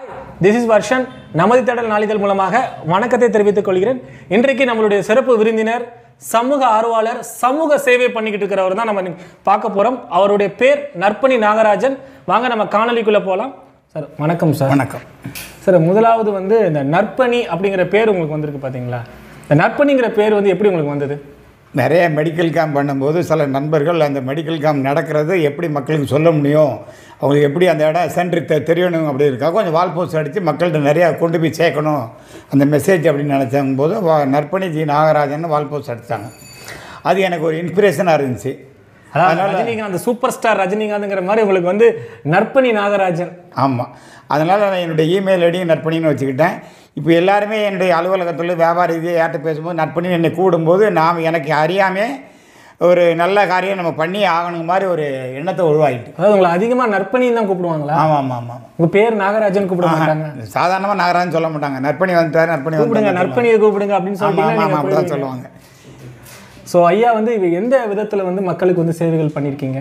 This is வர்ஷன் நமது தேடல் நாளிதழ் மூலமாக வணக்கத்தை தெரிவித்துக் கொள்கிறேன் இன்றைக்கு நம்மளுடைய சிறப்பு விருந்தினர் சமூக ஆர்வலர் சமூக சேவை பண்ணிக்கிட்டு இருக்கிறவர் தான் நம்ம இன்னைக்கு பார்க்க போறோம் அவருடைய பேர் நற்பணி நாகராஜன் வாங்க நம்ம காணொலிக்குள்ள போகலாம் சார் வணக்கம் சார் வணக்கம் சார் முதலாவது வந்து இந்த நற்பணி அப்படிங்கிற பேர் உங்களுக்கு வந்திருக்கு பார்த்தீங்களா இந்த நற்பணிங்கிற பேர் வந்து எப்படி உங்களுக்கு வந்தது நிறைய மெடிக்கல் கேம்ப் பண்ணும்போது சில நண்பர்கள் அந்த மெடிக்கல் கேம்ப் நடக்கிறது எப்படி மக்களுக்கு சொல்ல முடியும் அவங்களுக்கு எப்படி அந்த இடம் சென்ட்ரு தெ தெரியணும் அப்படி இருக்கா கொஞ்சம் வால் போஸ்ட் அடித்து மக்கள்கிட்ட நிறையா கொண்டு போய் சேர்க்கணும் அந்த மெசேஜ் அப்படின்னு நினச்சாங்க போது வா நற்பணி ஜி நாகராஜன் வால் போஸ்ட் அடித்தாங்க அது எனக்கு ஒரு இன்ஸ்பிரேஷனாக இருந்துச்சு அதாவது ரஜினிகாந்த் சூப்பர் ஸ்டார் ரஜினிகாந்த்ங்கிற மாதிரி உங்களுக்கு வந்து நற்பணி நாகராஜன் ஆமாம் அதனால் நான் என்னுடைய இமெயில் ஐடியும் நற்பணின்னு வச்சுக்கிட்டேன் இப்போ எல்லாருமே என்னுடைய அலுவலகத்தில் வியாபார ரீதியாக யார்கிட்ட பேசும்போது நற்பணி என்னை கூடும்போது நாம் எனக்கு அறியாமே ஒரு நல்ல காரியம் நம்ம பண்ணி ஆகணுங்க மாதிரி ஒரு எண்ணத்தை உருவாகிட்டு அதாவது உங்களை அதிகமா நற்பணின்னு தான் கூப்பிடுவாங்களா ஆமாம் ஆமாம் ஆமாம் உங்க பேர் நாகராஜன் கூப்பிட மாட்டாங்க சாதாரணமாக நகரான்னு சொல்ல மாட்டாங்க நற்பணி வந்துட்டார் நற்பணி கூப்பிடுங்க வந்து நற்பணியை கூப்பிடுங்க அப்படின்னு ஆமாம் ஆமாம் ஆமாம் அப்படி தான் சொல்லிட்டு சொல்லுவாங்க ஸோ ஐயா வந்து இது எந்த விதத்துல வந்து மக்களுக்கு வந்து சேவைகள் பண்ணியிருக்கீங்க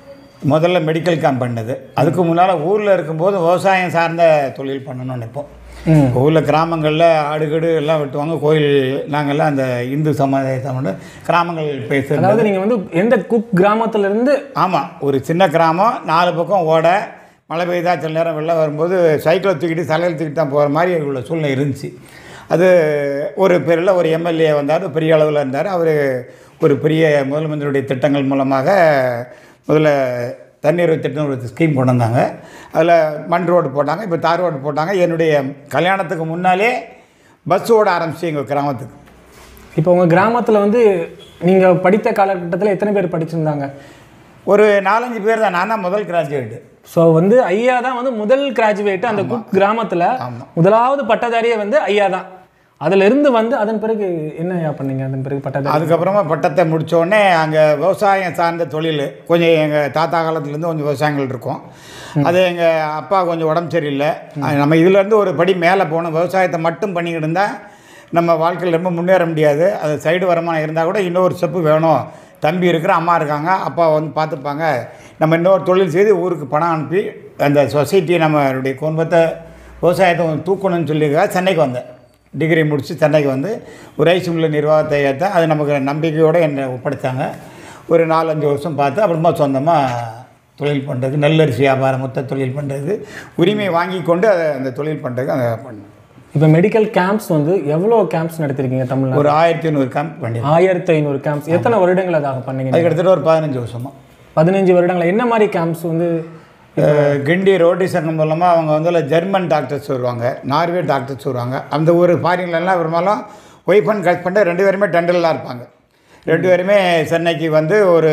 முதல்ல மெடிக்கல் கேம்ப் பண்ணது அதுக்கு முன்னால் ஊரில் இருக்கும்போது விவசாயம் சார்ந்த தொழில் பண்ணணும்னு நினைப்போம் ம் ஊரில் கிராமங்களில் ஆடுகடு எல்லாம் வெட்டுவாங்க கோயில் நாங்கள்லாம் அந்த இந்து சமுதாயத்தை கிராமங்கள் பேசுகிறது அதாவது நீங்க வந்து எந்த குக் கிராமத்துல இருந்து ஆமாம் ஒரு சின்ன கிராமம் நாலு பக்கம் ஓட மழை பெய்தா சில நேரம் வெள்ளம் வரும்போது சைக்கிளை தூக்கிட்டு தலையில் தூக்கிட்டு தான் போகிற மாதிரி உள்ள சூழ்நிலை இருந்துச்சு அது ஒரு பேரில் ஒரு எம்எல்ஏ வந்தார் பெரிய அளவில் இருந்தார் அவர் ஒரு பெரிய முதலமைச்சருடைய திட்டங்கள் மூலமாக முதல்ல தண்ணீர் திட்டம் ஒரு ஸ்கீம் கொண்டு வந்தாங்க அதில் மண் ரோடு போட்டாங்க இப்போ தார் ரோடு போட்டாங்க என்னுடைய கல்யாணத்துக்கு முன்னாலே பஸ் ஓட ஆரம்பிச்சு எங்கள் கிராமத்துக்கு இப்போ உங்க கிராமத்துல வந்து நீங்க படித்த காலகட்டத்துல எத்தனை பேர் படிச்சிருந்தாங்க ஒரு நாலஞ்சு பேர் தான் நான் தான் முதல் கிராஜுவேட்டு ஸோ வந்து ஐயா தான் வந்து முதல் கிராஜுவேட் அந்த குக் கிராமத்துல ஆமா. முதலாவது பட்டதாரியே வந்து ஐயா தான் அதுல இருந்து வந்து அதன் பிறகு என்ன ஐயா பண்ணீங்க அதன் பிறகு பட்டதாரி அதுக்கப்புறமா பட்டத்தை முடிச்ச உடனே அங்கே விவசாயம் சார்ந்த தொழில் கொஞ்சம் எங்கள் தாத்தா காலத்துலேருந்து கொஞ்சம் விவசாயங்கள் இருக்கும் அது எங்கள் அப்பா கொஞ்சம் உடம்பு சரியில்லை அது நம்ம இதுலேருந்து ஒரு படி மேலே போகணும் விவசாயத்தை மட்டும் பண்ணிக்கிட்டு இருந்தால் நம்ம வாழ்க்கையில் ரொம்ப முன்னேற முடியாது அது சைடு வருமானம் இருந்தால் கூட இன்னொரு ஸ்டெப்பு வேணும் தம்பி இருக்கிற அம்மா இருக்காங்க அப்பா வந்து பார்த்துப்பாங்க நம்ம இன்னொரு தொழில் செய்து ஊருக்கு பணம் அனுப்பி அந்த சொசைட்டியை நம்மளுடைய குடும்பத்தை விவசாயத்தை கொஞ்சம் தூக்கணும்னு சொல்லியிருக்காங்க சென்னைக்கு வந்தேன் டிகிரி முடித்து சென்னைக்கு வந்து ஒரு ரைஸ் மில்ல நிர்வாகத்தை ஏற்ற அது நமக்கு நம்பிக்கையோடு என்னை ஒப்படைத்தாங்க ஒரு நாலஞ்சு வருஷம் பார்த்து அப்புறமா சொந்தமாக தொழில் பண்ணுறது நெல்லரிசி வியாபாரம் மொத்த தொழில் பண்ணுறது உரிமை வாங்கி கொண்டு அதை அந்த தொழில் பண்ணுறதுக்கு அதை பண்ணேன் இப்போ மெடிக்கல் கேம்ப்ஸ் வந்து எவ்வளோ கேம்ப்ஸ் நடத்திருக்கீங்க தமிழ்நாடு ஒரு ஆயிரத்தி ஐநூறு கேம்ப் பண்ணி ஆயிரத்தி ஐநூறு கேம்ப்ஸ் எத்தனை வருடங்கள் அதாக பண்ணீங்க அது கிட்டத்தட்ட ஒரு பதினஞ்சு வருஷமாக பதினஞ்சு வருடங்கள் என்ன மாதிரி கேம்ப்ஸ் வந்து அஹ், கிண்டி ரோட்டி சங்கம் மூலமாக அவங்க வந்து ஜெர்மன் டாக்டர்ஸ் வருவாங்க நார்வே டாக்டர்ஸ் வருவாங்க அந்த ஒரு ஃபாரின்லலாம் பெரும்பாலும் ஒய்ஃப் அண்ட் ஹஸ்பண்டு ரெண்டு பேருமே டெண்டலாக இருப்பாங்க ரெண்டு பேருமே சென்னைக்கு வந்து ஒரு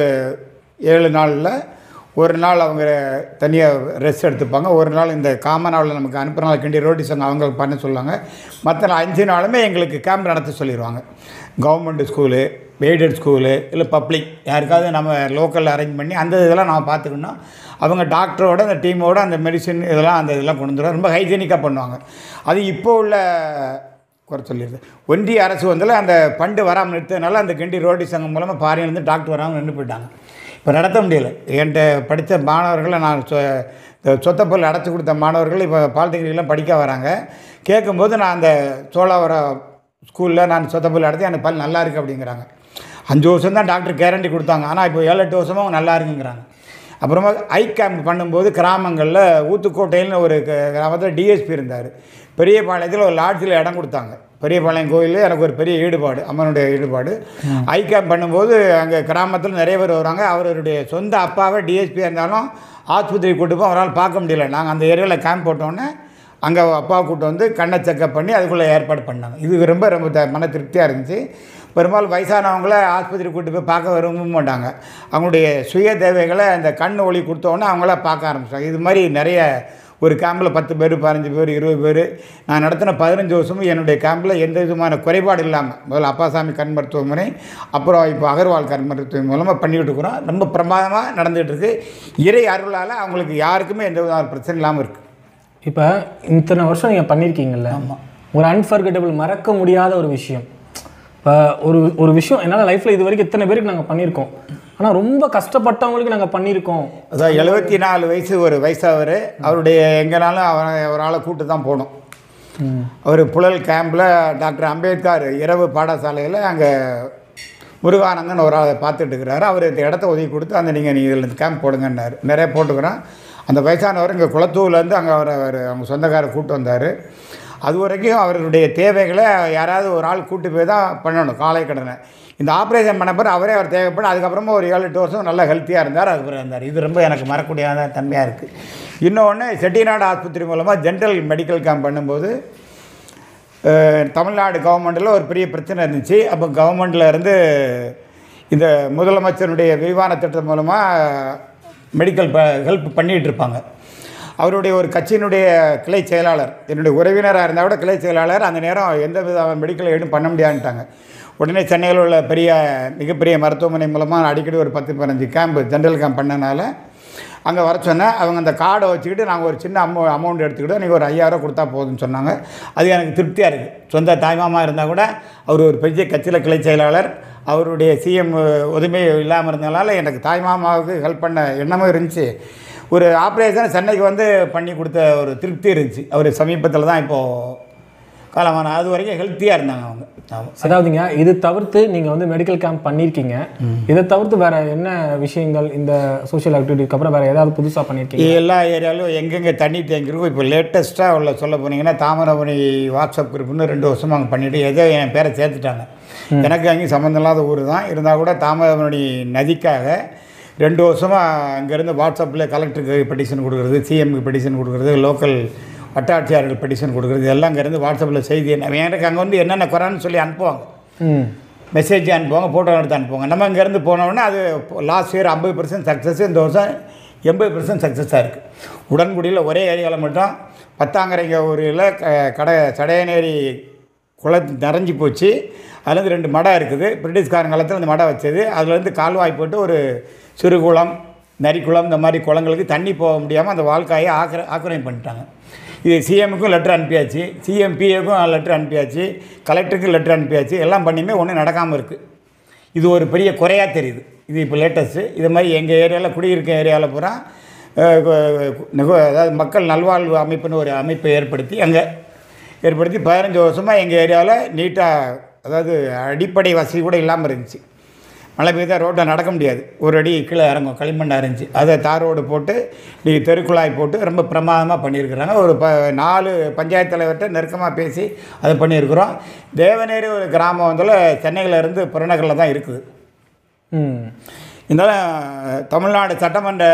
ஏழு நாளில் ஒரு நாள் அவங்க தனியாக ரெஸ்ட் எடுத்துப்பாங்க ஒரு நாள் இந்த காமனாவில் நமக்கு அனுப்புகிற கிண்டி ரோட்டி சங்கம் அவங்க பண்ண சொல்லுவாங்க மற்ற நாள் அஞ்சு நாளுமே எங்களுக்கு கேம்ப் நடத்த சொல்லிடுவாங்க கவர்மெண்ட் ஸ்கூலு எய்டட் ஸ்கூலு இல்லை பப்ளிக் யாருக்காவது நம்ம லோக்கலில் அரேஞ்ச் பண்ணி அந்த இதெல்லாம் நம்ம பார்த்துக்கணும் அவங்க டாக்டரோட அந்த டீமோட அந்த மெடிசின் இதெல்லாம் அந்த இதெல்லாம் கொண்டு வந்துடுவாங்க ரொம்ப ஹைஜீனிக்காக பண்ணுவாங்க அது இப்போ உள்ள குறை சொல்லிடுது ஒன்றிய அரசு வந்து அந்த ஃபண்டு வராமல் நிறுத்ததுனால அந்த கிண்டி ரோட்டி சங்கம் மூலமாக பாரியிலேருந்து டாக்டர் வராமல் நின்று போயிட்டாங்க இப்போ நடத்த முடியல என்கிட்ட படித்த மாணவர்களை நான் சொ இந்த சொத்தப்பொருள் அடைச்சி கொடுத்த மாணவர்கள் இப்போ பாலிடெக்னிக்லாம் படிக்க வராங்க கேட்கும்போது நான் அந்த சோழாவரம் ஸ்கூலில் நான் சொத்தப்பொருள் அடைச்சி எனக்கு பல் நல்லா இருக்குது அப்படிங்கிறாங்க அஞ்சு வருஷம் தான் டாக்டர் கேரண்டி கொடுத்தாங்க ஆனால் இப்போ ஏழு எட்டு வருஷமாக அவங்க நல்லா இருக்குங்கிறாங்க அப்புறமா ஐ கேம்ப் பண்ணும்போது கிராமங்களில் ஊத்துக்கோட்டையில்னு ஒரு க- கிராமத்தில் டிஎஸ்பி இருந்தார் பெரியபாளையத்தில் ஒரு லாட்ஜில் இடம் கொடுத்தாங்க பெரியபாளையம் கோயிலில் எனக்கு ஒரு பெரிய ஈடுபாடு அம்மனுடைய ஈடுபாடு ஐ கேம்ப் பண்ணும்போது அங்கே கிராமத்தில் நிறைய பேர் வருவாங்க அவருடைய சொந்த அப்பாவை டிஎஸ்பியாக இருந்தாலும் ஆஸ்பத்திரி கூட்டு போய் அவரால் பார்க்க முடியல நாங்கள் அந்த ஏரியாவில் கேம்ப் போட்டோன்னே அங்கே அப்பாவை கூட்டு வந்து கண்ணை செக்கப் பண்ணி அதுக்குள்ளே ஏற்பாடு பண்ணாங்க இது ரொம்ப ரொம்ப த- மன திருப்தியாக இருந்துச்சு பெரும்பாலும் வயசானவங்கள ஆஸ்பத்திரி கூட்டு போய் பார்க்க விரும்ப மாட்டாங்க அவங்களுடைய சுய தேவைகளை அந்த கண் ஒளி கொடுத்தோன்னே அவங்கள பார்க்க ஆரம்பிச்சாங்க இது மாதிரி நிறைய ஒரு கேம்பில் பத்து பேர் பதினஞ்சு பேர் இருபது பேர் நான் நடத்தின பதினஞ்சு வருஷமும் என்னுடைய கேம்பில் எந்த விதமான குறைபாடு இல்லாமல் முதல்ல அப்பாசாமி கண் மருத்துவமனை அப்புறம் இப்போ அகர்வால் கண் மருத்துவமனை மூலமாக பண்ணிக்கிட்டு இருக்கிறோம் ரொம்ப பிரமாதமாக நடந்துகிட்டு இருக்கு இறை அருளால் அவங்களுக்கு யாருக்குமே எந்த விதமான பிரச்சனை இல்லாமல் இருக்குது இப்போ இத்தனை வருஷம் நீங்கள் பண்ணியிருக்கீங்கல்ல ஒரு அன்ஃபர்கெட்டபிள் மறக்க முடியாத ஒரு விஷயம் இப்போ ஒரு ஒரு விஷயம் என்னால் லைஃப்பில் இது வரைக்கும் இத்தனை பேருக்கு நாங்கள் பண்ணியிருக்கோம் ஆனால் ரொம்ப கஷ்டப்பட்டவங்களுக்கு நாங்கள் பண்ணியிருக்கோம் அதான் எழுபத்தி நாலு வயசு ஒரு வயசாவர் அவருடைய எங்கேனாலும் அவரை அவரால் கூட்டு தான் போகணும் அவர் புழல் கேம்பில் டாக்டர் அம்பேத்கர் இரவு பாடசாலையில் அங்கே முருகானந்தன் ஒரு ஆளை பார்த்துட்டு இருக்கிறாரு அவர் இந்த இடத்த ஒதுக்கி கொடுத்து அந்த நீங்கள் நீங்கள் இதில் கேம்ப் போடுங்கன்னாரு நிறைய போட்டுக்கிறோம் அந்த வயசானவர் இங்கே குளத்தூர்லேருந்து அங்கே அவர் அவர் அவங்க சொந்தக்காரர் கூட்டு வந்தார் அது வரைக்கும் அவருடைய தேவைகளை யாராவது ஒரு ஆள் கூட்டு போய் தான் பண்ணணும் காலை கடனை இந்த ஆப்ரேஷன் பண்ண பிறகு அவரே அவர் தேவைப்படும் அதுக்கப்புறமா ஒரு ஏழு எட்டு வருஷம் நல்லா ஹெல்த்தியாக இருந்தார் அதுக்கப்புறம் இருந்தார் இது ரொம்ப எனக்கு மறக்கூடியதாக தன்மையாக இருக்குது இன்னொன்று செட்டிநாடு ஆஸ்பத்திரி மூலமாக ஜென்ரல் மெடிக்கல் கேம்ப் பண்ணும்போது அஹ், தமிழ்நாடு கவர்மெண்ட்டில் ஒரு பெரிய பிரச்சனை இருந்துச்சு அப்போ கவர்மெண்ட்டில் இருந்து இந்த முதலமைச்சருடைய விரிவான திட்டம் மூலமாக மெடிக்கல் ப ஹெல்ப் பண்ணிகிட்டு இருப்பாங்க அவருடைய ஒரு கட்சியினுடைய கிளை செயலாளர் என்னுடைய உறவினராக இருந்தால் கூட கிளை செயலாளர் அந்த நேரம் எந்த வித மெடிக்கல் எதுவும் பண்ண முடியாதுன்ட்டாங்க உடனே சென்னையில் உள்ள பெரிய மிகப்பெரிய மருத்துவமனை மூலமாக அடிக்கடி ஒரு பத்து பதினஞ்சு கேம்ப் ஜென்ரல் கேம்ப் பண்ணனால அங்கே வர சொன்னேன் அவங்க அந்த கார்டை வச்சுக்கிட்டு நாங்கள் ஒரு சின்ன அமௌ அமௌண்ட் எடுத்துக்கிட்டு நீங்கள் ஒரு ஐயாயிரம் கொடுத்தா போதும்னு சொன்னாங்க அது எனக்கு திருப்தியாக இருக்குது சொந்த தாய்மாமா இருந்தால் கூட அவர் ஒரு பெரிய கட்சியில் கிளை செயலாளர் அவருடைய சிஎம் உதவி இல்லாமல் இருந்தனால எனக்கு தாய்மாமாவுக்கு ஹெல்ப் பண்ண எண்ணமும் இருந்துச்சு ஒரு ஆப்ரேஷன் சென்னைக்கு வந்து பண்ணி கொடுத்த ஒரு திருப்தி இருந்துச்சு அவர் சமீபத்தில் தான் இப்போது காலமான அது வரைக்கும் ஹெல்த்தியாக இருந்தாங்க அவங்க ஆமாம் அதாவதுங்க இது தவிர்த்து நீங்கள் வந்து மெடிக்கல் கேம்ப் பண்ணியிருக்கீங்க இதை தவிர்த்து வேற என்ன விஷயங்கள் இந்த சோஷியல் ஆக்டிவிட்டிக்கு அப்புறம் வேற ஏதாவது புதுசாக பண்ணியிருக்கீங்க எல்லா ஏரியாலும் எங்கெங்கே தண்ணி தேங்கிருக்கோ இப்போ லேட்டஸ்ட்டாக உள்ள சொல்ல போனீங்கன்னா தாமிரபரணி வாட்ஸ்அப் குரூப்னு ரெண்டு வருஷமாக அங்கே பண்ணிட்டு ஏதோ என் பேரை சேர்த்துட்டாங்க எனக்கு அங்கேயும் சம்மந்தம் இல்லாத ஊர் தான் இருந்தால் கூட தாமிரபரணி நதிக்காக ரெண்டு வருஷமாக அங்கேருந்து வாட்ஸ்அப்பில் கலெக்டருக்கு பெட்டிஷன் கொடுக்குறது சிஎம்க்கு பெட்டிஷன் கொடுக்குறது லோக்கல் வட்டாட்சியாளர்கள் பெட்டிஷன் கொடுக்குறது எல்லாம் அங்கேருந்து வாட்ஸ்அப்பில் செய்தி என்ன எனக்கு அங்கே வந்து என்னென்ன குறைன்னு சொல்லி அனுப்புவாங்க ம் மெசேஜ் அனுப்புவாங்க ஃபோட்டோ எடுத்து அனுப்புவாங்க நம்ம இங்கேருந்து போனோடனே அது லாஸ்ட் இயர் ஐம்பது பர்சன்ட் சக்ஸஸ் இந்த வருஷம் எண்பது பர்சன்ட் சக்ஸஸாக இருக்குது உடன்குடியில் ஒரே ஏரியாவில் மட்டும் பத்தாங்கரைங்க ஊரில் க- கடை சடையநேரி குளத்து நிறைஞ்சி போச்சு அதுலேருந்து ரெண்டு மடம் இருக்குது பிரிட்டிஷ்காரன் காலத்தில் அந்த மடம் வச்சது அதுலேருந்து கால்வாய் போட்டு ஒரு சிறு குளம் நரிக்குளம் இந்த மாதிரி குளங்களுக்கு தண்ணி போக முடியாமல் அந்த வாழ்க்கையை ஆக்கிர ஆக்கிரமிப்பு பண்ணிட்டாங்க இது சிஎம்முக்கும் லெட்டர் அனுப்பியாச்சு சிஎம்பிஏக்கும் லெட்டர் அனுப்பியாச்சு கலெக்டருக்கும் லெட்டர் அனுப்பியாச்சு எல்லாம் பண்ணியுமே ஒன்றும் நடக்காமல் இருக்குது இது ஒரு பெரிய குறையாக தெரியுது இது இப்போ லேட்டஸ்ட்டு இது மாதிரி எங்கள் ஏரியாவில் குடியிருக்க ஏரியாவில் பூரா அஹ், கு- கு- அதாவது மக்கள் நல்வாழ்வு அமைப்புன்னு ஒரு அமைப்பை ஏற்படுத்தி அங்கே ஏற்படுத்தி பதினஞ்சு வருஷமாக எங்கள் ஏரியாவில் நீட்டாக அதாவது அடிப்படை வசதி கூட இல்லாமல் இருந்துச்சு மழை பெய்தால் ரோட்டில் நடக்க முடியாது ஒரு அடி கீழே இறங்கும் களிமண்ணாக இருந்துச்சு அதை தார் ரோடு போட்டு நீ தெருக்குழாய் போட்டு ரொம்ப பிரமாதமாக பண்ணியிருக்கிறாங்க ஒரு ப நாலு பஞ்சாயத்து தலைவர்கிட்ட நெருக்கமாக பேசி அதை பண்ணியிருக்கிறோம் தேவநேரி ஒரு கிராமம் வந்து சென்னையில் இருந்து புறநகரில் தான் இருக்குது ம் இருந்தாலும் தமிழ்நாடு சட்டமன்ற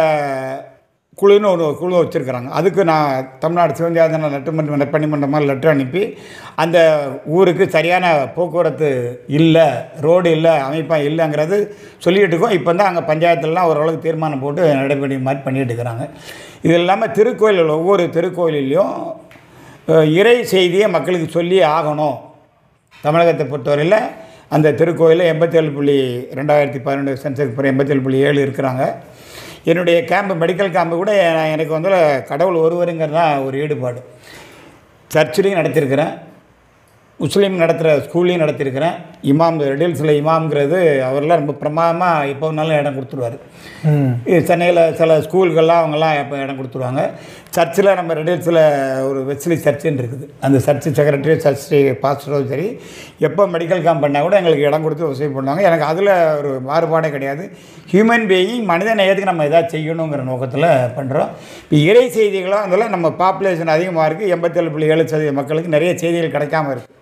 குழுன்னு ஒரு குழு வச்சுருக்குறாங்க அதுக்கு நான் தமிழ்நாடு சிவந்தியாதன நட்டுமன்ற நற்பணிமன்றமாக லெட்டர் அனுப்பி அந்த ஊருக்கு சரியான போக்குவரத்து இல்லை ரோடு இல்லை அமைப்பாக இல்லைங்கிறது சொல்லிட்டு இருக்கோம் இப்போ தான் அங்கே பஞ்சாயத்துலலாம் ஓரளவுக்கு தீர்மானம் போட்டு நடைபெற மாதிரி பண்ணிட்டு இருக்கிறாங்க இது இல்லாமல் திருக்கோயில்கள் ஒவ்வொரு திருக்கோயிலையும் அஹ், இறை செய்தியை மக்களுக்கு சொல்லி ஆகணும் தமிழகத்தை பொறுத்தவரையில் அந்த திருக்கோயிலில் எண்பத்தேழு புள்ளி ரெண்டாயிரத்தி பதினெண்டு சென்சஸ் பிறகு எண்பத்தேழு புள்ளி ஏழு இருக்கிறாங்க என்னுடைய கேம்பு மெடிக்கல் கேம்பு கூட நான் எனக்கு வந்து கடவுள் ஒருவருங்கிறது தான் ஒரு ஈடுபாடு சர்ச்சிலையும் நடத்தியிருக்கிறேன் முஸ்லீம் நடத்துகிற ஸ்கூல்லையும் நடத்தியிருக்கிறேன் இமாம் ரெடில்ஸில் இமாம்ங்கிறது அவரெல்லாம் ரொம்ப பிரமாதமாக எப்போ வேணாலும் இடம் கொடுத்துருவாரு ம் இது சென்னையில் சில ஸ்கூல்கள்லாம் அவங்கெல்லாம் எப்போ இடம் கொடுத்துருவாங்க சர்ச்சில் நம்ம ரெடில்ஸில் ஒரு வெஸ்லி சர்ச்சுன்னு இருக்குது அந்த சர்ச்சு செக்ரட்டரி சர்ச் பாஸ்டரும் சரி எப்போ மெடிக்கல் கேம்ப் பண்ணால் கூட எங்களுக்கு இடம் கொடுத்து உதவி பண்ணுவாங்க எனக்கு அதில் ஒரு மாறுபாடே கிடையாது ஹியூமன் பீயிங் மனித நேயத்துக்கு நம்ம எதாவது செய்யணுங்கிற நோக்கத்தில் பண்ணுறோம் இப்போ இறை செய்திகளும் அதில் நம்ம பாப்புலேஷன் அதிகமாக இருக்குது எண்பத்தேழு புள்ளி ஏழு சதவீத மக்களுக்கு நிறைய செய்திகள் கிடைக்காம இருக்குது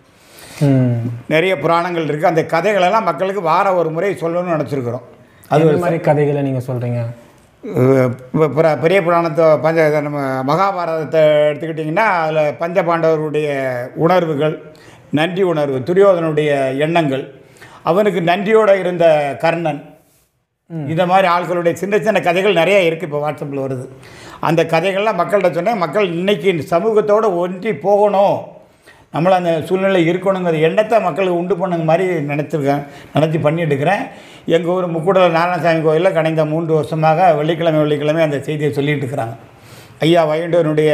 ம் நிறைய புராணங்கள் இருக்குது அந்த கதைகளெல்லாம் மக்களுக்கு வார ஒரு முறை சொல்லணும்னு நினச்சிருக்கிறோம் அது மாதிரி கதைகளை நீங்கள் சொல்கிறீங்க அஹ் ப- புர- பெரிய புராணத்தை பஞ்ச நம்ம மகாபாரதத்தை எடுத்துக்கிட்டிங்கன்னா அதில் பஞ்ச பாண்டவருடைய உணர்வுகள் நன்றி உணர்வு துரியோதனுடைய எண்ணங்கள் அவனுக்கு நன்றியோடு இருந்த கர்ணன் இந்த மாதிரி ஆட்களுடைய சின்ன சின்ன கதைகள் நிறைய இருக்குது இப்போ வாட்ஸ்அப்பில் வருது அந்த கதைகள்லாம் மக்கள்கிட்ட சொன்னேன் மக்கள் இன்னைக்கு சமூகத்தோடு ஒன்றி போகணும் நம்மள அந்த சூழ்நிலை இருக்கணுங்கிற எண்ணத்தை மக்களுக்கு உண்டு பண்ணுங்க மாதிரி நினச்சிருக்கேன் நினச்சி பண்ணிட்டு இருக்கிறேன் எங்கள் ஊர் முக்கூடல் நாராயணசாமி கோயிலில் கடந்த மூன்று வருஷமாக வெள்ளிக்கிழமை வெள்ளிக்கிழமை அந்த செய்தியை சொல்லிட்டு இருக்கிறாங்க ஐயா வைகுண்டவனுடைய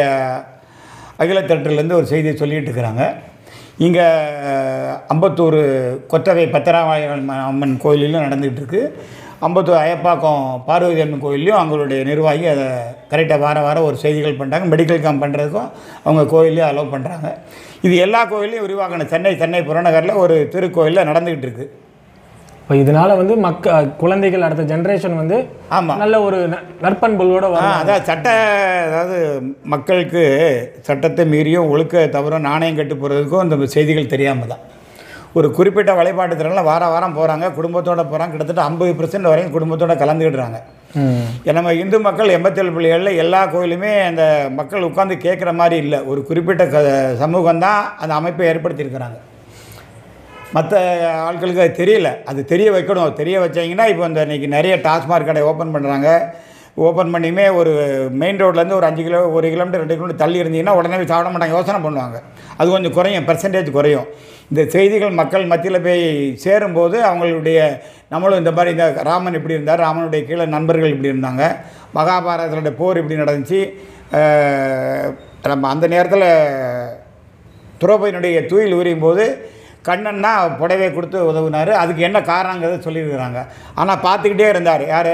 அகிலத்தட்டிலேருந்து ஒரு செய்தியை சொல்லிட்டு இருக்கிறாங்க இங்கே அம்பத்தூர் கொத்தவை பத்திராவாயன் அம்மன் கோயிலிலும் நடந்துகிட்டு இருக்கு அம்பத்தூர் அயப்பாக்கம் பார்வதி அம்மன் கோயில்லையும் அவங்களுடைய நிர்வாகி அதை கரெக்டாக வார வாரம் ஒரு செய்திகள் பண்ணுறாங்க மெடிக்கல் கேம்ப் பண்ணுறதுக்கும் அவங்க கோயில்லையும் அலோவ் பண்ணுறாங்க இது எல்லா கோயிலையும் விரிவாக்கணும் சென்னை சென்னை புறநகரில் ஒரு திருக்கோயிலில் நடந்துக்கிட்டு இருக்குது இப்போ இதனால வந்து மக்க குழந்தைகள் அடுத்த ஜெனரேஷன் வந்து ஆமாம் நல்ல ஒரு ந- நற்பண்புகளோட ஆ வரும் அதான் சட்ட அதாவது மக்களுக்கு சட்டத்தை மீறியும் ஒழுக்க தவிர நாணயம் கட்டு போகிறதுக்கும் இந்த செய்திகள் தெரியாமல் தான் ஒரு குறிப்பிட்ட வழிபாட்டு திறனில் வார வாரம் போகிறாங்க குடும்பத்தோட போகிறாங்க கிட்டத்தட்ட ஐம்பது பர்சன்ட் வரையும் குடும்பத்தோட கலந்துக்கிடுறாங்க ம். நம்ம இந்து மக்கள் எண்பத்தேழு பள்ளிகளில் எல்லா கோயிலுமே அந்த மக்கள் உட்காந்து கேட்குற மாதிரி இல்லை ஒரு குறிப்பிட்ட க சமூகம் தான் அந்த அமைப்பை ஏற்படுத்தியிருக்கிறாங்க மற்ற ஆட்களுக்கு அது தெரியல அது தெரிய வைக்கணும் தெரிய வச்சாங்கன்னா இப்போ இந்த இன்றைக்கி நிறைய டாஸ்மாக் கடை ஓப்பன் பண்ணுறாங்க ஓப்பன் பண்ணியுமே ஒரு மெயின் ரோட்லேருந்து ஒரு அஞ்சு கிலோ ஒரு கிலோமீட்டர் ரெண்டு கிலோமீட்டர் தள்ளி இருந்தீங்கன்னா உடனே போய் சாப்பிட மாட்டாங்க யோசனை பண்ணுவாங்க அது கொஞ்சம் குறையும் பெர்சன்டேஜ் குறையும் இந்த செய்திகள் மக்கள் மத்தியில் போய் சேரும்போது அவங்களுடைய நம்மளும் இந்த மாதிரி இந்த ராமன் இப்படி இருந்தார் ராமனுடைய கீழே நண்பர்கள் இப்படி இருந்தாங்க மகாபாரதத்தோட போர் இப்படி நடந்துச்சு அஹ் நம்ம அந்த நேரத்தில் துரோபதியினுடைய தூயில் உரியும் போது கண்ணன்னா புடவை கொடுத்து உதவுனார் அதுக்கு என்ன காரணங்கிறத சொல்லியிருக்கிறாங்க ஆனால் பார்த்துக்கிட்டே இருந்தார் யார்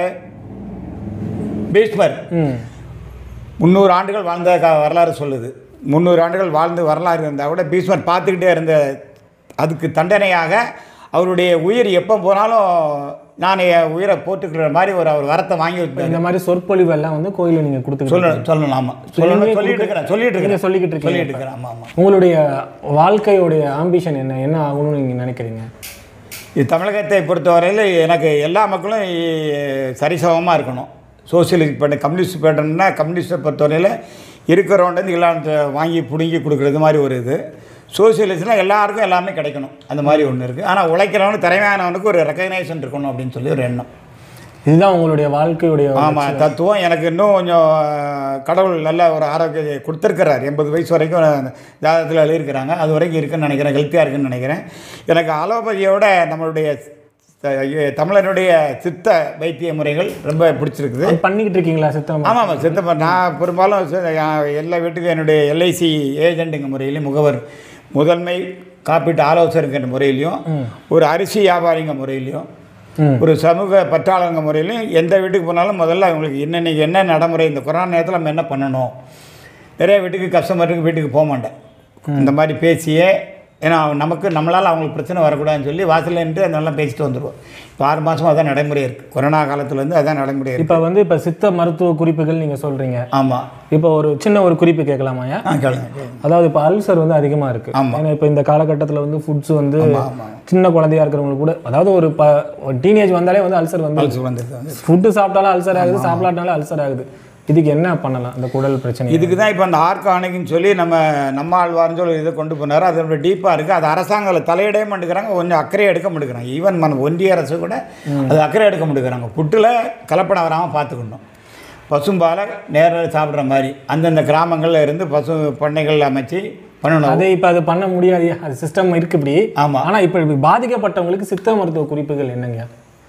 பீஷ்மர் ம் முந்நூறு ஆண்டுகள் வாழ்ந்த க வரலாறு சொல்லுது முந்நூறு ஆண்டுகள் வாழ்ந்து வரலாறு இருந்தால் கூட பீஷ்மர் பார்த்துக்கிட்டே இருந்த அதுக்கு தண்டனையாக அவருடைய உயிர் எப்போ போனாலும் நான் என் உயிரை போட்டுக்கிற மாதிரி ஒரு அவர் வரத்தை வாங்கி வச்சார் இந்த மாதிரி சொற்பொழிவு எல்லாம் வந்து கோயிலில் நீங்கள் கொடுத்துக்கிட்டு சொல்லணும் சொல்லணும் ஆமாம் சொல்லணும் சொல்லிட்டு இருக்கிறேன் சொல்லிட்டு நீங்க இருக்கிறேன் சொல்லிக்கிட்டு இருக்கீங்க சொல்லிட்டு இருக்கிறேன் ஆமாம் ஆமாம் உங்களுடைய வாழ்க்கையோடைய ஆம்பிஷன் என்ன என்ன ஆகணும்னு நீங்கள் நினைக்கிறீங்க இது தமிழகத்தை பொறுத்தவரையில் எனக்கு எல்லா மக்களும் இ- சரிசமமாக இருக்கணும் சோசியலிஸ்ட் பண்ண கம்யூனிஸ்ட் பேட்டர்னா கம்யூனிஸ்ட்டை பொறுத்தவரையில் இருக்கிறவன்ட்டு இல்லாத வாங்கி பிடுங்கி கொடுக்குறது மாதிரி ஒரு இது சோசியலிஸ்ட்னா எல்லாருக்கும் எல்லாமே கிடைக்கணும் அந்த மாதிரி ஒன்று இருக்குது ஆனால் உழைக்கிறவனுக்கு திறமையானவனுக்கு ஒரு ரெக்கக்னைசேஷன் இருக்கணும் அப்படின்னு சொல்லி ஒரு எண்ணம் இதுதான் உங்களுடைய வாழ்க்கையுடைய ஆமாம் தத்துவம் எனக்கு இன்னும் கொஞ்சம் அஹ், கடவுள் நல்ல ஒரு ஆரோக்கியத்தை கொடுத்துருக்கிறார் எண்பது வயசு வரைக்கும் ஜாதகத்தில் எழுதியிருக்கிறாங்க அது வரைக்கும் இருக்குன்னு நினைக்கிறேன் ஹெல்த்தியாக இருக்குன்னு நினைக்கிறேன் எனக்கு அலோபதியோட நம்மளுடைய த- ஐய- தமிழனுடைய சித்த வைத்திய முறைகள் ரொம்ப பிடிச்சிருக்குது அது பண்ணிக்கிட்டு இருக்கீங்களா சித்தம் ஆமாம் ஆமாம் சித்தப்பா நான் பெரும்பாலும் சி- யா- எல்லா வீட்டுக்கும் என்னுடைய எல்ஐசி ஏஜென்ட்டுங்க முறையிலையும் முகவர் முதன்மை காப்பீட்டு ஆலோசகருங்கிற முறையிலையும் ஒரு அரிசி வியாபாரிங்க முறையிலையும் ம் ஒரு சமூக பற்றாளங்க முறையிலையும் எந்த வீட்டுக்கு போனாலும் முதல்ல அவங்களுக்கு என்னென்ன என்ன நடைமுறை இந்த கொரோனா நேரத்தில் நம்ம என்ன பண்ணணும் நிறைய வீட்டுக்கு கஸ்டமருக்கு வீட்டுக்கு போக மாட்டேன் இந்த மாதிரி பேசியே ஏன்னா நமக்கு நம்மளால் அவங்களுக்கு பிரச்சனை வரக்கூடாதுன்னு சொல்லி வாசல்ல நின்று அதெல்லாம் பேசிட்டு வந்துடுவோம் இப்போ ஆறு மாதமாக அதான் நடைமுறை இருக்குது கொரோனா காலத்துலேருந்து அதான் நடைமுறை இருக்குது இப்போ வந்து இப்போ சித்த மருத்துவ குறிப்புகள் நீங்கள் சொல்கிறீங்க ஆமாம் இப்போ ஒரு சின்ன ஒரு குறிப்பு கேட்கலாமாயா ஆ கேளுங்க கேளுங்க. அதாவது இப்போ அல்சர் வந்து அதிகமாக இருக்கு ஆமா. ஏன்னா இப்போ இந்த காலகட்டத்தில் வந்து ஃபுட்ஸ் வந்து ஆமாம் ஆமாம் சின்ன குழந்தையா இருக்கிறவங்களுக்கு கூட அதாவது ஒரு ப டீனேஜ் வந்தாலே வந்து அல்சர் வந்து அல்சர் வந்துடுது வந்து ஃபுட்டு சாப்பிட்டாலும் அல்சர் ஆகுது சாப்பிடாட்டாலும் அல்சர் ஆகுது இதுக்கு என்ன பண்ணலாம் இந்த குடல் பிரச்சனை இதுக்கு தான் இப்போ அந்த ஆர்கானிக்னு சொல்லி நம்ம நம்ம ஆழ்வார்னு சொல்லி இதை கொண்டு போனார் அது ரொம்ப டீப்பாக இருக்குது அது அரசாங்கம் தலையிடவே மாட்டேங்கிறாங்க கொஞ்சம் அக்கறை எடுக்க மாட்டேங்கிறாங்க ஈவன் మన ஒன்றிய அரசு கூட அது அக்கறை எடுக்க மாட்டேங்கிறாங்க புட்டில் கலப்படம் வராமல் பார்த்துக்கணும் பசும்பாலை நேரில் சாப்பிட்ற மாதிரி அந்தந்த கிராமங்களில் இருந்து பசு பண்ணைகள் அமைச்சு பண்ணணும் அதை இப்போ அது பண்ண முடியாது அது சிஸ்டம் இருக்கு இப்படி ஆமாம் ஆனா இப்போ இப்படி பாதிக்கப்பட்டவங்களுக்கு சித்த மருத்துவ குறிப்புகள் என்னங்க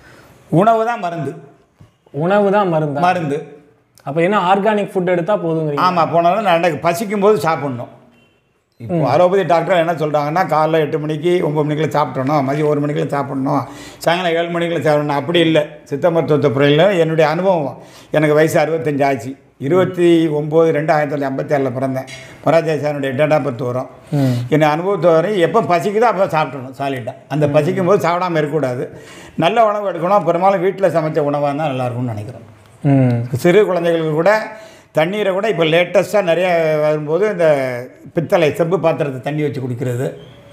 உணவு தான் மருந்து உணவு தான் மருந்தா மருந்து அப்போ என்ன ஆர்கானிக் ஃபுட் எடுத்தா போதுங்கிறீங்க ஆமாம் போனாலும் நான் பசிக்கும் போது சாப்பிட்ணும் இப்போ அலோபதி டாக்டர் என்ன சொல்கிறாங்கன்னா காலைல எட்டு மணிக்கு ஒம்பது மணிக்குள்ள சாப்பிட்றணும் மதியம் ஒரு மணிக்குள்ள சாப்பிட்ணும் சாயங்காலம் ஏழு மணிக்குள்ள சாப்பிடணும் அப்படி இல்லை சித்த மருத்துவத்தை முறையில் என்னுடைய அனுபவம் எனக்கு வயசு அறுபத்தஞ்சு ஆச்சு இருபத்தி ஒம்பது ரெண்டு ஆயிரத்தி தொள்ளாயிரத்தி ஐம்பத்தி ஏழில் பிறந்தேன் மொராஜா சாருடைய டேட்டா பத்து வரும் ம் என் அனுபவத்தை வரை எப்போ பசிக்குதோ அப்போ சாப்பிட்றணும் சாலிட்டாக அந்த பசிக்கும் போது சாப்பிடாம இருக்கக்கூடாது நல்ல உணவு எடுக்கணும் பெரும்பாலும் வீட்டில் சமைச்ச உணவாக இருந்தால் நல்லாயிருக்கும்னு நினைக்கிறேன் ம் சிறு குழந்தைகளுக்கு கூட தண்ணீரை கூட இப்போ லேட்டஸ்ட்டாக நிறைய வரும்போது இந்த பித்தளை செம்பு பாத்திரத்தை தண்ணி வச்சு குடிக்கிறது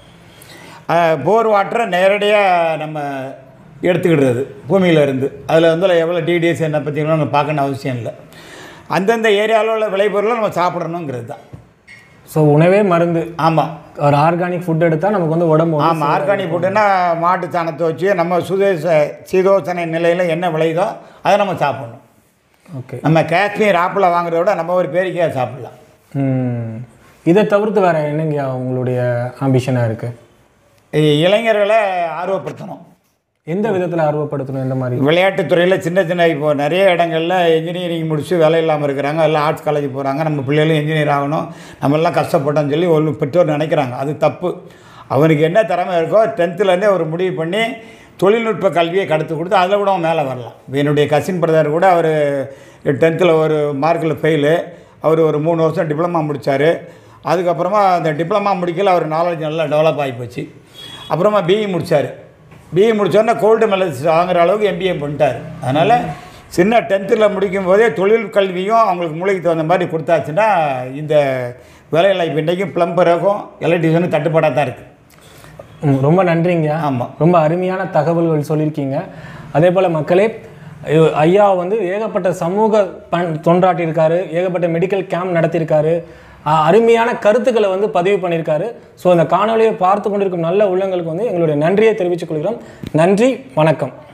போர் வாட்டரை நேரடியாக நம்ம எடுத்துக்கிடுறது பூமியில இருந்து அதில் வந்து எவ்வளோ டிடிஎஸ் என்ன பற்றிங்களும் நம்ம பார்க்கணும் அவசியம் இல்லை அந்தந்த ஏரியாவில் உள்ள விளைபொருளை நம்ம சாப்பிடணுங்கிறது தான் ஸோ உணவே மருந்து ஆமாம் ஒரு ஆர்கானிக் ஃபுட் எடுத்தா நமக்கு வந்து உடம்பு வந்து ஆமாம் ஆர்கானிக் ஃபுட்டுன்னா மாட்டு சாணத்தை வச்சு நம்ம சுதேச சீதோசனை நிலையில் என்ன விளையுதோ அதை நம்ம சாப்பிடணும் ஓகே நம்ம காஷ்மீர் ஆப்பிளை வாங்குறத விட நம்ம ஒரு பேரிக்காய் சாப்பிடலாம் ம் இதை தவிர்த்து வேற என்னங்க உங்களுடைய ஆம்பிஷனாக இருக்கு இ- இளைஞர்களை ஆர்வப்படுத்தணும் எந்த விதத்தில் ஆர்வப்படுத்தணும் இந்த மாதிரி விளையாட்டுத் துறையில் சின்ன சின்ன இப்போ நிறைய இடங்கள்ல இன்ஜினியரிங் முடிச்சு வேலை இல்லாமல் இருக்கிறாங்க எல்லாம் ஆர்ட்ஸ் காலேஜ் போகிறாங்க நம்ம பிள்ளைகளும் இன்ஜினியர் ஆகணும் நம்மெல்லாம் கஷ்டப்பட்டோம்னு சொல்லி ஒரு பெற்றோர் நினைக்கிறாங்க அது தப்பு அவனுக்கு என்ன திறமை இருக்கோ டென்த்துலேருந்தே ஒரு முடிவு பண்ணி தொழில்நுட்ப கல்வியை கற்றுக் கொடுத்து அதில் கூட அவன் மேலே வரலாம் இப்ப என்னுடைய கசின் பிரதர் கூட அவர் டென்த்தில் ஒரு மார்க்கில் ஃபெயிலு அவர் ஒரு மூணு வருஷம் டிப்ளமா முடித்தார் அதுக்கப்புறமா அந்த டிப்ளமா முடிக்கல அவர் நாலேஜ் நல்லா டெவலப் ஆகி போச்சு அப்புறமா பிஇ முடித்தார் பிஇ முடித்தோடனே கோல்டு மெடல் வாங்குற அளவுக்கு எம்பிஏ பண்ணிட்டார் அதனால் சின்ன டென்த்தில் முடிக்கும் போதே தொழில் கல்வியும் அவங்களுக்கு மூளைக்கு தகுந்த மாதிரி கொடுத்தாச்சுன்னா இந்த வேலைவாய்ப்பு இன்றைக்கும் ப்ளம்பருக்கும் எலக்ட்ரிஷனுக்கும் தட்டுப்பாடாக தான் இருக்குது ம், ரொம்ப நன்றிங்க ஆமாம் ரொம்ப அருமையான தகவல்கள் சொல்லியிருக்கீங்க அதே போல் மக்களே ஐயோ- ஐயா வந்து ஏகப்பட்ட சமூக பண் தொண்டாட்டியிருக்காரு ஏகப்பட்ட மெடிக்கல் கேம்ப் நடத்தியிருக்காரு அ- அருமையான கருத்துக்களை வந்து பதிவு பண்ணியிருக்காரு ஸோ அந்த காணொலியை பார்த்து கொண்டிருக்கும் நல்ல உள்ளங்களுக்கு வந்து எங்களுடைய நன்றியை தெரிவித்துக் கொள்கிறோம் நன்றி வணக்கம்